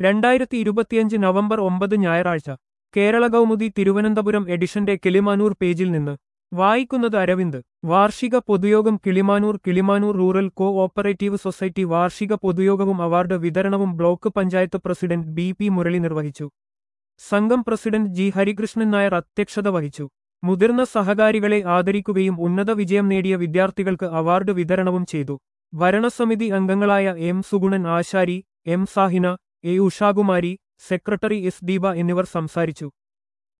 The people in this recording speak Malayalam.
രണ്ടായിരത്തി ഇരുപത്തിയഞ്ച് നവംബർ ഒമ്പത് ഞായറാഴ്ച കേരള കൗമുദി തിരുവനന്തപുരം എഡിഷന്റെ കിളിമാനൂർ പേജിൽ നിന്ന് വായിക്കുന്നത് അരവിന്ദ് വാർഷിക പൊതുയോഗം Kilimanoor Kilimanoor rural cooperative society വാർഷിക പൊതുയോഗവും അവാർഡ് വിതരണവും block panchayat president B P Murali നിർവഹിച്ചു സംഘം പ്രസിഡന്റ് ജി ഹരികൃഷ്ണൻ നായർ അധ്യക്ഷത വഹിച്ചു മുതിർന്ന സഹകാരികളെ ആദരിക്കുകയും ഉന്നത വിജയം നേടിയ വിദ്യാർത്ഥികൾക്ക് അവാർഡ് വിതരണവും ചെയ്തു ഭരണസമിതി അംഗങ്ങളായ M Sugunan Asari M Sahina A Ushakumari secretary S Deepa എന്നിവർ സംസാരിച്ചു